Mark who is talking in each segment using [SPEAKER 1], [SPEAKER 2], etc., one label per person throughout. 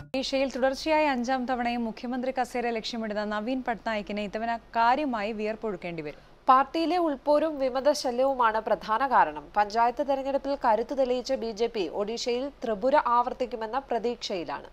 [SPEAKER 1] ഒഡീഷയിൽ തുടർച്ചയായ അഞ്ചാം തവണയും മുഖ്യമന്ത്രി കസേര ലക്ഷ്യമിടുന്ന നവീൻ പട്നായിക്കിനെ ഇത്തവണ കാര്യമായി വിയർപ്പൊഴുക്കേണ്ടി വരും
[SPEAKER 2] പാർട്ടിയിലെ ഉൾപോരും വിമതശല്യവുമാണ് പ്രധാന കാരണം പഞ്ചായത്ത് തെരഞ്ഞെടുപ്പിൽ കരുത്തു തെളിയിച്ച ബി ജെ പി ഒഡീഷയിൽ ത്രിപുര ആവർത്തിക്കുമെന്ന പ്രതീക്ഷയിലാണ്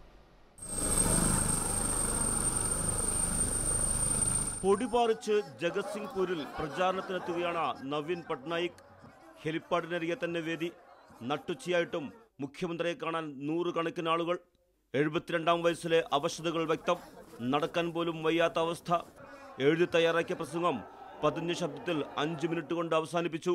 [SPEAKER 3] പൊടിപാറിച്ച് ജഗത് സിംഗ്പൂരിൽ പ്രചാരണത്തിനെത്തുകയാണ് നവീൻ പട്നായിക് ഹെലിപ്പാഡിനരികെ തന്നെ വേദി നട്ടുച്ചയായിട്ടും മുഖ്യമന്ത്രിയെ കാണാൻ നൂറുകണക്കിന് ആളുകൾ എഴുപത്തിരണ്ടാം വയസ്സിലെ അവശതകൾ വ്യക്തം നടക്കാൻ പോലും വയ്യാത്ത അവസ്ഥ എഴുതി തയ്യാറാക്കിയ പ്രസംഗം പതിഞ്ഞ ശബ്ദത്തിൽ അഞ്ച് മിനിറ്റ് കൊണ്ട് അവസാനിപ്പിച്ചു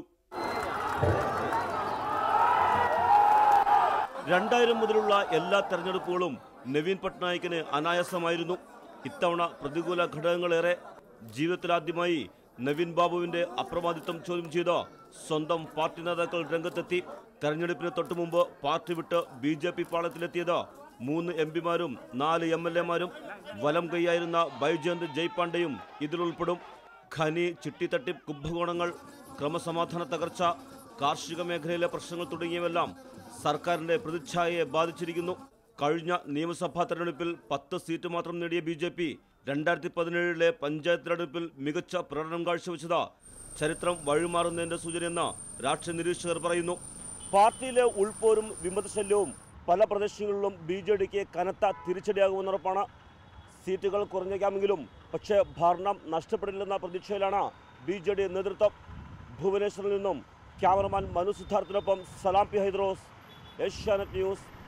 [SPEAKER 3] രണ്ടായിരം മുതലുള്ള എല്ലാ തെരഞ്ഞെടുപ്പുകളും നവീൻ പട്നായിക്കിന് അനായാസമായിരുന്നു ഇത്തവണ പ്രതികൂല ഘടകങ്ങളേറെ ജീവിതത്തിലാദ്യമായി നവീൻ ബാബുവിന്റെ അപ്രമാദിത്വം ചോദ്യം ചെയ്ത് സ്വന്തം പാർട്ടി നേതാക്കൾ രംഗത്തെത്തി തെരഞ്ഞെടുപ്പിന് തൊട്ടുമുമ്പ് പാർട്ടി വിട്ട് ബി ജെ പി പാളത്തിലെത്തിയത് മൂന്ന് എം പിമാരും നാല് എം എൽ എമാരും വലം കൈയായിരുന്ന ബൈജയന്ത് ജയ്പാണ്ഡെയും ഇതിലുൾപ്പെടും ഖനി ചിട്ടിത്തട്ടിപ്പ് കുംഭകോണങ്ങൾ ക്രമസമാധാന തകർച്ച കാർഷിക മേഖലയിലെ പ്രശ്നങ്ങൾ തുടങ്ങിയവെല്ലാം സർക്കാരിന്റെ പ്രതിച്ഛായയെ ബാധിച്ചിരിക്കുന്നു കഴിഞ്ഞ നിയമസഭാ തെരഞ്ഞെടുപ്പിൽ പത്ത് സീറ്റ് മാത്രം നേടിയ ബി ജെ പി രണ്ടായിരത്തി പതിനേഴിലെ പഞ്ചായത്ത് തെരഞ്ഞെടുപ്പിൽ മികച്ച പ്രകടനം കാഴ്ചവെച്ചത് ചരിത്രം വഴിമാറുന്നതിന്റെ സൂചനയെന്ന് രാഷ്ട്രീയ നിരീക്ഷകർ പറയുന്നു പാർട്ടിയിലെ ഉൾപോരും വിമതശല്യവും പല പ്രദേശങ്ങളിലും ബി ജെ ഡിക്ക് കനത്ത തിരിച്ചടിയാകുമെന്നുറപ്പാണ് സീറ്റുകൾ കുറഞ്ഞേക്കാമെങ്കിലും പക്ഷേ ഭരണം നഷ്ടപ്പെടില്ലെന്ന പ്രതീക്ഷയിലാണ് ബി ജെ ഡി നേതൃത്വം ഭുവനേശ്വറിൽ നിന്നും ക്യാമറമാൻ മനു സിദ്ധാർത്ഥിനൊപ്പം സലാം പി ഹൈദ്രോസ് ഏഷ്യാനെറ്റ് ന്യൂസ്